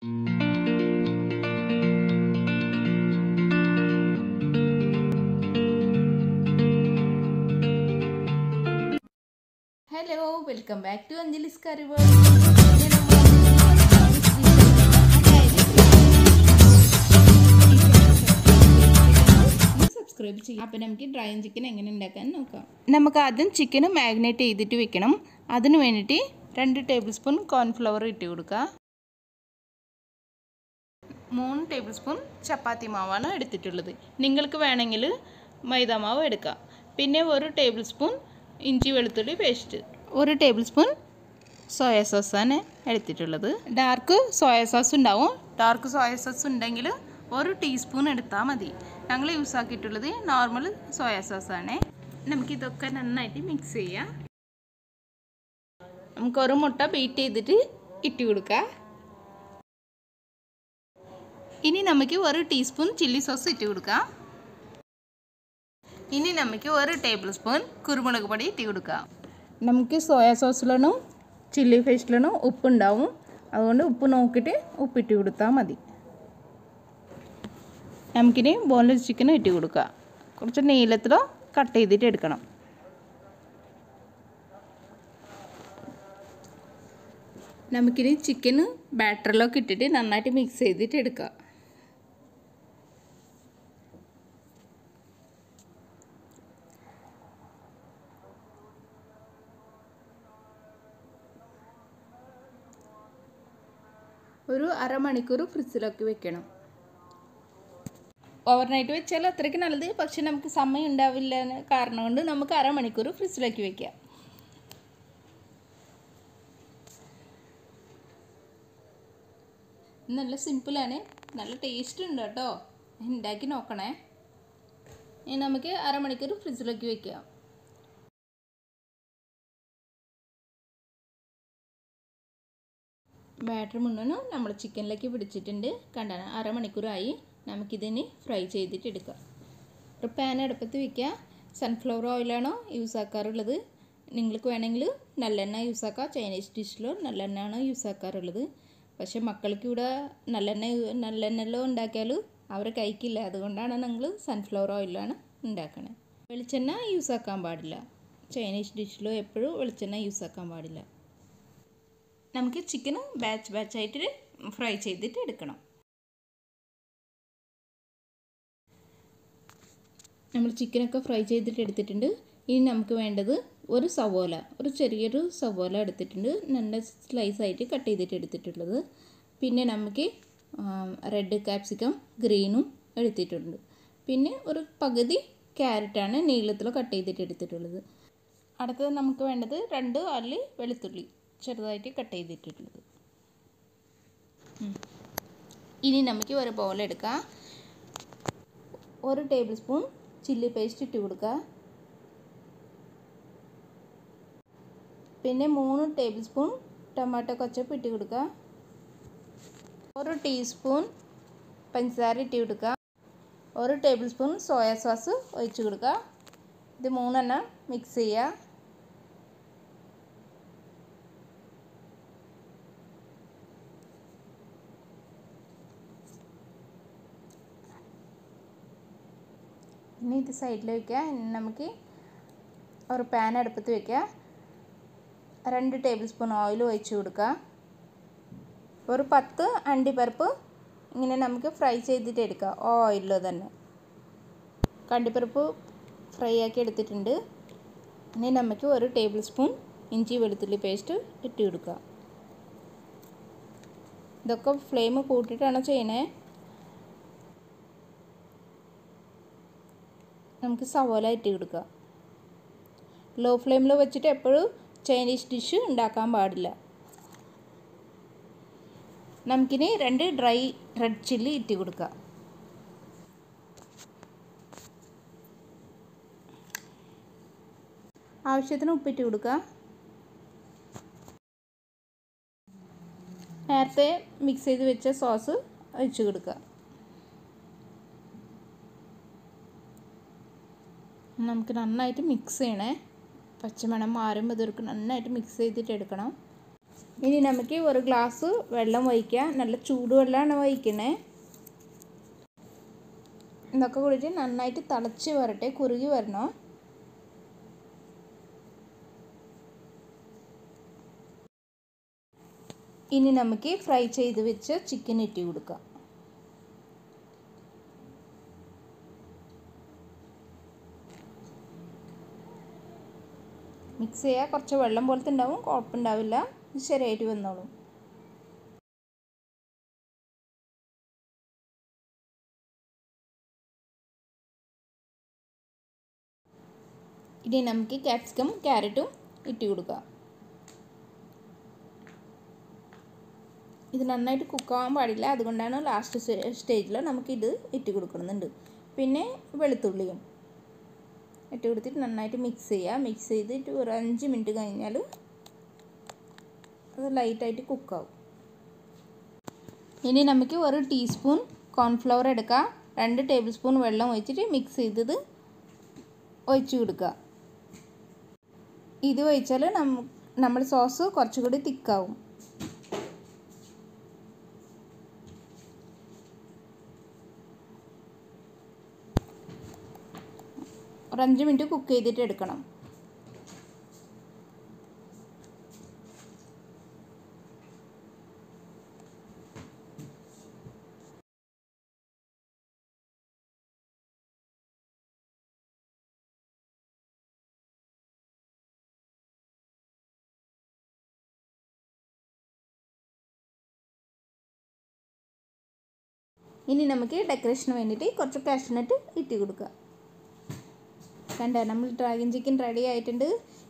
hello welcome back to Anjali's curry world subscribe ചെയ്യാം അപ്പം നമുക്ക് drain chicken എങ്ങനെ ഉണ്ടാക്കാൻ നോക്കാം നമുക്ക് ആദ്യം ചിക്കൻ മാഗ്നേറ്റ് ചെയ്തിട്ട് വെക്കണം അതിന് വേണ്ടിയിട്ട് രണ്ട് ടേബിൾ സ്പൂൺ കോൺഫ്ലവർ ഇട്ട് കൊടുക്കുക മൂന്ന് ടേബിൾ സ്പൂൺ ചപ്പാത്തി മാവാണ് എടുത്തിട്ടുള്ളത് നിങ്ങൾക്ക് വേണമെങ്കിൽ മൈദ മാവ് എടുക്കാം പിന്നെ ഒരു ടേബിൾ സ്പൂൺ ഇഞ്ചി വെളുത്തുള്ളി പേസ്റ്റ് ഒരു ടേബിൾ സ്പൂൺ സോയ സോസാണ് എടുത്തിട്ടുള്ളത് ഡാർക്ക് സോയ സോസ് ഉണ്ടാവും ഡാർക്ക് സോയ സോസ് ഉണ്ടെങ്കിൽ ഒരു ടീസ്പൂൺ എടുത്താൽ മതി ഞങ്ങൾ യൂസ് ആക്കിയിട്ടുള്ളത് നോർമൽ സോയ സോസാണ് നമുക്കിതൊക്കെ നന്നായിട്ട് മിക്സ് ചെയ്യാം നമുക്ക് ഒരു മുട്ട ബീറ്റ് ചെയ്തിട്ട് ഇട്ട് കൊടുക്കാം ഇനി നമുക്ക് ഒരു ടീസ്പൂൺ ചില്ലി സോസ് ഇട്ട് കൊടുക്കാം ഇനി നമുക്ക് ഒരു ടേബിൾ സ്പൂൺ കുരുമുളക് പൊടി ഇട്ട് കൊടുക്കാം നമുക്ക് സോയ സോസിലും ചില്ലി ഫിഷിലും ഉപ്പുണ്ടാവും അതുകൊണ്ട് ഉപ്പ് നോക്കിയിട്ട് ഉപ്പിട്ട് കൊടുത്താൽ മതി നമുക്കിനി ബോൺലെസ് ചിക്കൻ ഇട്ട് കൊടുക്കുക കുറച്ച് നീളത്തിലോ കട്ട് ചെയ്തിട്ട് എടുക്കണം നമുക്കിനി ചിക്കന് ബാറ്ററിലൊക്കെ ഇട്ടിട്ട് നന്നായിട്ട് മിക്സ് ചെയ്തിട്ട് എടുക്കുക ഒരു അരമണിക്കൂർ ഫ്രിഡ്ജിലൊക്കെ വെക്കണം ഓവർനൈറ്റ് വെച്ചാൽ അത്രയ്ക്ക് നല്ലത് പക്ഷെ നമുക്ക് സമയം ഉണ്ടാവില്ല എന്ന കാരണം കൊണ്ട് നമുക്ക് അരമണിക്കൂർ ഫ്രിഡ്ജിലേക്ക് വെക്കാം നല്ല സിമ്പിളാണ് നല്ല ടേസ്റ്റ് ഉണ്ട് കേട്ടോ ഉണ്ടാക്കി നോക്കണേ ഇനി നമുക്ക് അരമണിക്കൂർ ഫ്രിഡ്ജിലേക്ക് വെക്കാം ബാറ്റർ മുഴുവനും നമ്മൾ ചിക്കനിലേക്ക് പിടിച്ചിട്ടുണ്ട് കണ്ടാണ് അരമണിക്കൂറായി നമുക്കിതിന് ഫ്രൈ ചെയ്തിട്ട് എടുക്കാം ഒരു പാൻ അടുപ്പത്ത് വയ്ക്കുക സൺഫ്ലവർ ഓയിലാണോ യൂസ് ആക്കാറുള്ളത് നിങ്ങൾക്ക് വേണമെങ്കിൽ നല്ലെണ്ണ യൂസ് ആക്കാം ചൈനീസ് ഡിഷിലോ നല്ലെണ്ണയാണ് യൂസ് ആക്കാറുള്ളത് പക്ഷേ മക്കൾക്ക് ഇവിടെ നല്ലെണ്ണ നല്ലെണ്ണയിലോ ഉണ്ടാക്കിയാൽ അവർ കഴിക്കില്ല അതുകൊണ്ടാണ് ഞങ്ങൾ സൺഫ്ലവർ ഓയിലാണ് ഉണ്ടാക്കണത് വെളിച്ചെണ്ണ യൂസ് ആക്കാൻ പാടില്ല ചൈനീസ് ഡിഷിലോ എപ്പോഴും വെളിച്ചെണ്ണ യൂസ് ആക്കാൻ പാടില്ല നമുക്ക് ചിക്കൻ ബാച്ച് ബാച്ചായിട്ട് ഫ്രൈ ചെയ്തിട്ട് എടുക്കണം നമ്മൾ ചിക്കനൊക്കെ ഫ്രൈ ചെയ്തിട്ട് എടുത്തിട്ടുണ്ട് ഇനി നമുക്ക് വേണ്ടത് ഒരു സവോല ഒരു ചെറിയൊരു സവോല എടുത്തിട്ടുണ്ട് നല്ല സ്ലൈസായിട്ട് കട്ട് ചെയ്തിട്ട് എടുത്തിട്ടുള്ളത് പിന്നെ നമുക്ക് റെഡ് കാപ്സിക്കം ഗ്രീനും എടുത്തിട്ടുണ്ട് പിന്നെ ഒരു പകുതി ക്യാരറ്റാണ് നീളത്തിൽ കട്ട് ചെയ്തിട്ട് എടുത്തിട്ടുള്ളത് അടുത്തത് നമുക്ക് വേണ്ടത് രണ്ട് അല്ലി വെളുത്തുള്ളി ചെറുതായിട്ട് കട്ട് ചെയ്തിട്ടുള്ളത് ഇനി നമുക്ക് ഒരു ബോൾ എടുക്കാം ഒരു ടേബിൾ സ്പൂൺ ചില്ലി പേസ്റ്റ് ഇട്ട് കൊടുക്കുക പിന്നെ മൂന്ന് ടേബിൾ സ്പൂൺ ടൊമാറ്റോ കച്ചപ്പ് ഇട്ട് കൊടുക്കുക ഒരു ടീസ്പൂൺ പഞ്ചസാര ഇട്ട് കൊടുക്കുക ഒരു ടേബിൾ സ്പൂൺ സോയ സോസ് ഒഴിച്ച് കൊടുക്കുക ഇത് മൂന്നെണ്ണം മിക്സ് ചെയ്യുക ഇനി ഇത് സൈഡിൽ വയ്ക്കുക ഇനി നമുക്ക് ഒരു പാൻ അടുപ്പത്ത് വയ്ക്കുക രണ്ട് ടേബിൾ സ്പൂൺ ഓയിൽ ഒഴിച്ച് കൊടുക്കുക ഒരു പത്ത് അണ്ടിപ്പരിപ്പ് ഇങ്ങനെ നമുക്ക് ഫ്രൈ ചെയ്തിട്ട് എടുക്കാം ഓയിലിൽ തന്നെ കണ്ടിപ്പരിപ്പ് ഫ്രൈ ആക്കി എടുത്തിട്ടുണ്ട് ഇനി നമുക്ക് ഒരു ടേബിൾ സ്പൂൺ ഇഞ്ചി വെളുത്തുള്ളി പേസ്റ്റ് ഇട്ട് കൊടുക്കുക ഇതൊക്കെ ഫ്ലെയിം കൂട്ടിയിട്ടാണ് ചെയ്യണേ നമുക്ക് സവോല ഇട്ട് കൊടുക്കുക ലോ ഫ്ലെയിമിൽ വെച്ചിട്ട് എപ്പോഴും ചൈനീസ് ഡിഷ് ഉണ്ടാക്കാൻ പാടില്ല നമുക്കിനി രണ്ട് ഡ്രൈ റെഡ് ചില്ലി ഇട്ട് കൊടുക്കുക ആവശ്യത്തിന് ഉപ്പിട്ട് കൊടുക്കുക നേരത്തെ മിക്സ് ചെയ്ത് വെച്ച സോസ് ഒഴിച്ച് കൊടുക്കുക നമുക്ക് നന്നായിട്ട് മിക്സ് ചെയ്യണേ പച്ചമണം മാറുമ്പോൾ ഇതൊക്കെ നന്നായിട്ട് മിക്സ് ചെയ്തിട്ട് എടുക്കണം ഇനി നമുക്ക് ഒരു ഗ്ലാസ് വെള്ളം ഒഴിക്കുക നല്ല ചൂടുവെള്ളമാണ് ഒഴിക്കണേ ഇതൊക്കെ കൂടിയിട്ട് നന്നായിട്ട് തിളച്ച് വരട്ടെ കുറുകി വരണം ഇനി നമുക്ക് ഫ്രൈ ചെയ്ത് വെച്ച് ചിക്കൻ ഇട്ടി കൊടുക്കാം മിക്സ് ചെയ്യുക കുറച്ച് വെള്ളം പോലത്തെ ഉണ്ടാവും കുഴപ്പമുണ്ടാവില്ല ശരിയായിട്ട് വന്നോളും ഇനി നമുക്ക് ക്യാപ്സിക്കം ക്യാരറ്റും ഇട്ട് കൊടുക്കാം ഇത് നന്നായിട്ട് കുക്കാവാൻ പാടില്ല അതുകൊണ്ടാണ് ലാസ്റ്റ് സ്റ്റേജിൽ നമുക്കിത് ഇട്ട് കൊടുക്കുന്നുണ്ട് പിന്നെ വെളുത്തുള്ളിയും ഇട്ട് കൊടുത്തിട്ട് നന്നായിട്ട് മിക്സ് ചെയ്യുക മിക്സ് ചെയ്തിട്ട് ഒരു അഞ്ച് മിനിറ്റ് കഴിഞ്ഞാൽ അത് ലൈറ്റായിട്ട് കുക്കാവും ഇനി നമുക്ക് ഒരു ടീസ്പൂൺ കോൺഫ്ലവർ എടുക്കുക രണ്ട് ടേബിൾ സ്പൂൺ വെള്ളം ഒഴിച്ചിട്ട് മിക്സ് ചെയ്തത് ഒഴിച്ചു കൊടുക്കുക ഇത് ഒഴിച്ചാൽ നമ്മ നമ്മൾ സോസ് കുറച്ചുകൂടി തിക്കാവും ഒരു അഞ്ച് മിനിറ്റ് കുക്ക് ചെയ്തിട്ട് എടുക്കണം ഇനി നമുക്ക് ഡെക്കറേഷന് വേണ്ടിയിട്ട് കുറച്ച് കാഷ്നട്ട് ഇട്ട് കൊടുക്കുക കണ്ട നമ്മൾ ഡ്രാഗൺ ചിക്കൻ റെഡി ആയിട്ടുണ്ട്